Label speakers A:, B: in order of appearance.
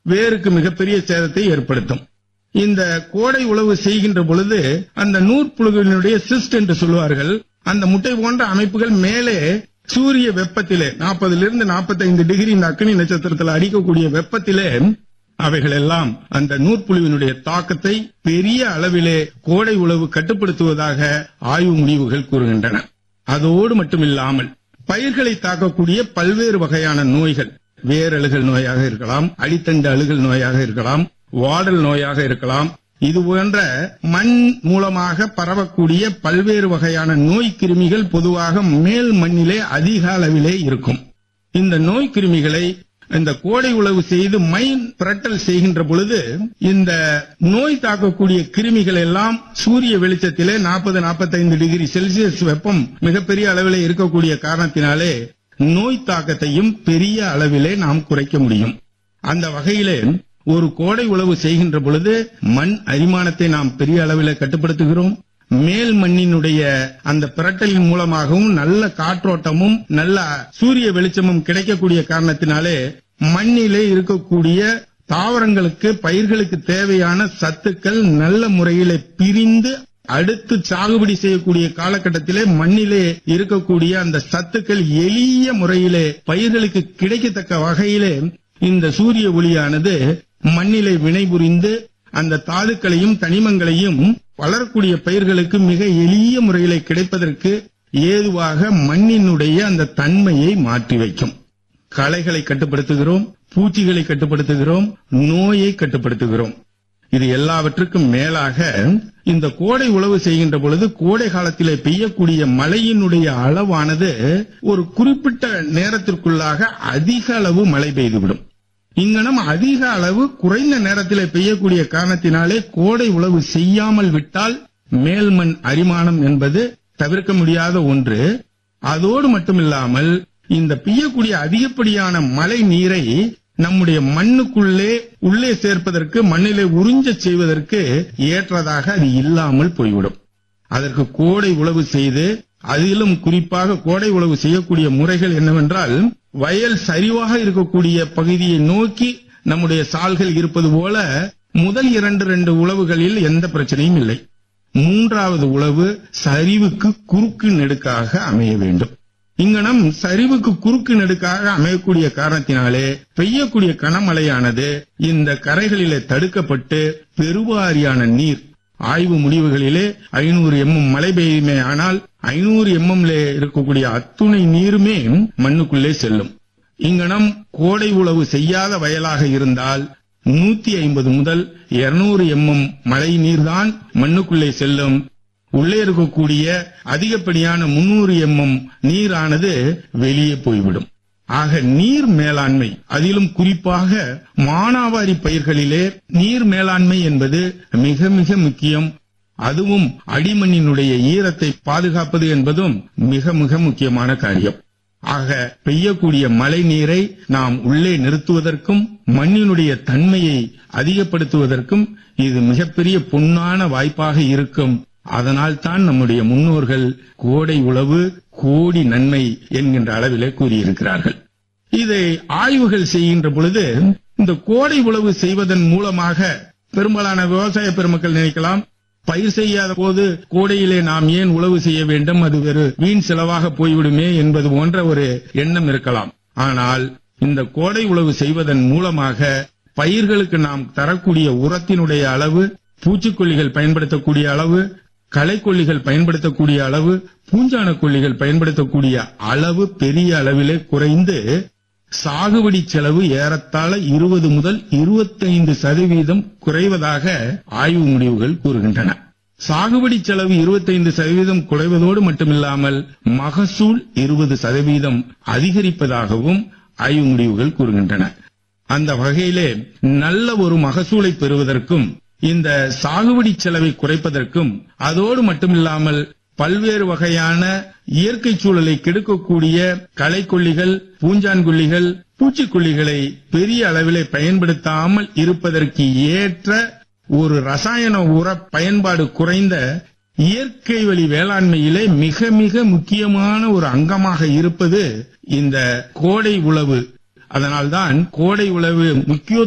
A: வேருக்கு மிகப்பெரிய சேதத்தை ஏற்படுத்தும் இந்த கோடை உழவு செய்கின்ற பொழுது அந்த நூற்புழுகளினுடைய சிஸ்ட் என்று சொல்லுவார்கள் அந்த முட்டை போன்ற அமைப்புகள் மேலே சூரிய வெப்பத்திலே நாற்பதுல இருந்து 45 டிகிரி இந்த அக்னி நட்சத்திரத்தில் அடிக்கக்கூடிய வெப்பத்திலே அவைகள் எல்லாம் அந்த நூற்புழுவினுடைய தாக்கத்தை பெரிய அளவிலே கோடை உழவு கட்டுப்படுத்துவதாக ஆய்வு முடிவுகள் கூறுகின்றன அதோடு மட்டுமில்லாமல் பயிர்களை தாக்கக்கூடிய பல்வேறு வகையான நோய்கள் வேரழுகல் நோயாக இருக்கலாம் அடித்தண்டு அழுகல் நோயாக இருக்கலாம் வாடல் நோயாக இருக்கலாம் இது போன்ற மண் மூலமாக பரவக்கூடிய பல்வேறு வகையான நோய் கிருமிகள் பொதுவாக மேல் மண்ணிலே அதிக அளவிலே இருக்கும் இந்த நோய் கிருமிகளை இந்த கோடை உழவு செய்து மைன் புரட்டல் செய்கின்ற பொழுது இந்த நோய் தாக்கக்கூடிய கிருமிகள் எல்லாம் சூரிய வெளிச்சத்திலே 40 45 டிகிரி செல்சியஸ் வெப்பம் மிகப்பெரிய அளவிலே இருக்கக்கூடிய காரணத்தினாலே நோய் தாக்கத்தையும் பெரிய அளவிலே நாம் குறைக்க முடியும் அந்த வகையிலே ஒரு கோடை உழவு செய்கின்ற பொழுது மண் அரிமானத்தை நாம் பெரிய அளவில் கட்டுப்படுத்துகிறோம் மேல் மண்ணினுடைய அந்த பிரட்டலின் மூலமாகவும் நல்ல காற்றோட்டமும் நல்ல சூரிய வெளிச்சமும் கிடைக்கக்கூடிய காரணத்தினாலே மண்ணிலே இருக்கக்கூடிய தாவரங்களுக்கு பயிர்களுக்கு தேவையான சத்துக்கள் நல்ல முறையிலே பிரிந்து அடுத்து சாகுபடி செய்யக்கூடிய காலகட்டத்திலே மண்ணிலே இருக்கக்கூடிய அந்த சத்துக்கள் எளிய முறையிலே பயிர்களுக்கு கிடைக்கத்தக்க வகையிலே இந்த சூரிய ஒளியானது மண்ணிலே வினைபுரிந்து அந்த தாதுக்களையும் தனிமங்களையும் வளரக்கூடிய பயிர்களுக்கு மிக எளிய முறையிலே கிடைப்பதற்கு ஏதுவாக மண்ணினுடைய அந்த தன்மையை மாற்றி வைக்கும் களைகளை கட்டுப்படுத்துகிறோம் பூச்சிகளை கட்டுப்படுத்துகிறோம் நோயை கட்டுப்படுத்துகிறோம் இது எல்லாவற்றுக்கும் மேலாக இந்த கோடை உழவு செய்கின்ற பொழுது கோடை காலத்திலே பெய்யக்கூடிய மழையினுடைய அளவானது ஒரு குறிப்பிட்ட நேரத்திற்குள்ளாக அதிக அளவு மழை பெய்துவிடும் இங்கனம் அதிக அளவு குறைந்த நேரத்திலே பெய்யக்கூடிய காரணத்தினாலே கோடை உழவு செய்யாமல் விட்டால் மேல்மண் அரிமானம் என்பது தவிர்க்க முடியாத ஒன்று அதோடு மட்டுமில்லாமல் இந்த பெய்யக்கூடிய அதிகப்படியான மழை நீரை நம்முடைய மண்ணுக்குள்ளே உள்ளே சேர்ப்பதற்கு மண்ணிலே உறிஞ்சச் செய்வதற்கு ஏற்றதாக அது இல்லாமல் போய்விடும் அதற்கு கோடை உழவு செய்து அதிலும் குறிப்பாக கோடை உழவு செய்யக்கூடிய முறைகள் என்னவென்றால் வயல் சரிவாக இருக்கக்கூடிய பகுதியை நோக்கி நம்முடைய சால்கள் இருப்பது போல முதல் இரண்டு ரெண்டு உழவுகளில் எந்த பிரச்சனையும் இல்லை மூன்றாவது உழவு சரிவுக்கு குறுக்கு நெடுக்காக அமைய வேண்டும் இங்கனம் சரிவுக்கு குறுக்கு நெடுக்காக அமையக்கூடிய காரணத்தினாலே பெய்யக்கூடிய கனமழையானது இந்த கரைகளிலே தடுக்கப்பட்டு பெருவாரியான நீர் ஆய்வு முடிவுகளிலே ஐநூறு எம்எம் மழை பெய்யுமே ஆனால் ஐநூறு எம்எம்ல இருக்கக்கூடிய அத்துணை நீருமே மண்ணுக்குள்ளே செல்லும் இங்கனம் கோடை உழவு செய்யாத வயலாக இருந்தால் நூத்தி ஐம்பது முதல் இருநூறு எம்எம் மழை நீர்தான் மண்ணுக்குள்ளே செல்லும் உள்ளே இருக்கக்கூடிய அதிகப்படியான முன்னூறு எம்எம் நீரானது வெளியே போய்விடும் ஆக நீர் மேலாண்மை அதிலும் குறிப்பாக மானாவாரி பயிர்களிலே நீர் மேலாண்மை என்பது மிக மிக முக்கியம் அதுவும் அடிமண்ணினுடைய ஈரத்தை பாதுகாப்பது என்பதும் மிக மிக முக்கியமான காரியம் ஆக பெய்யக்கூடிய மழை நீரை நாம் உள்ளே நிறுத்துவதற்கும் மண்ணினுடைய தன்மையை அதிகப்படுத்துவதற்கும் இது மிகப்பெரிய பொன்னான வாய்ப்பாக இருக்கும் அதனால் தான் நம்முடைய முன்னோர்கள் கோடை உழவு கோடி நன்மை என்கின்ற அளவிலே கூறியிருக்கிறார்கள் இதை ஆய்வுகள் செய்கின்ற பொழுது இந்த கோடை உழவு செய்வதன் மூலமாக பெரும்பாலான விவசாய பெருமக்கள் நினைக்கலாம் பயிர் செய்யாத போது கோடையிலே நாம் ஏன் உழவு செய்ய வேண்டும் அது வெறு வீண் செலவாக போய்விடுமே என்பது போன்ற ஒரு எண்ணம் இருக்கலாம் ஆனால் இந்த கோடை உழவு செய்வதன் மூலமாக பயிர்களுக்கு நாம் தரக்கூடிய உரத்தினுடைய அளவு பூச்சிக்கொல்லிகள் பயன்படுத்தக்கூடிய அளவு களைக்கொல்லிகள் பயன்படுத்தக்கூடிய அளவு பூஞ்சான கொல்லிகள் பயன்படுத்தக்கூடிய அளவு பெரிய அளவிலே குறைந்து சாகுபடி செலவு ஏறத்தாழ இருபது முதல் இருபத்தைந்து சதவீதம் குறைவதாக ஆய்வு முடிவுகள் கூறுகின்றன சாகுபடி செலவு 25% சதவீதம் குறைவதோடு மட்டுமில்லாமல் மகசூல் இருபது சதவீதம் அதிகரிப்பதாகவும் ஆய்வு முடிவுகள் கூறுகின்றன அந்த வகையிலே நல்ல ஒரு மகசூலை பெறுவதற்கும் இந்த சாகுபடி செலவை குறைப்பதற்கும் அதோடு மட்டுமில்லாமல் பல்வேறு வகையான இயற்கை சூழலை கெடுக்கக்கூடிய களைக்கொல்லிகள் பூஞ்சான்கொல்லிகள் பூச்சிக்கொல்லிகளை பெரிய அளவிலே பயன்படுத்தாமல் இருப்பதற்கு ஏற்ற ஒரு ரசாயன உர பயன்பாடு குறைந்த இயற்கை வழி வேளாண்மையிலே மிக மிக முக்கியமான ஒரு அங்கமாக இருப்பது இந்த கோடை உழவு அதனால்தான் கோடை உழவு முக்கிய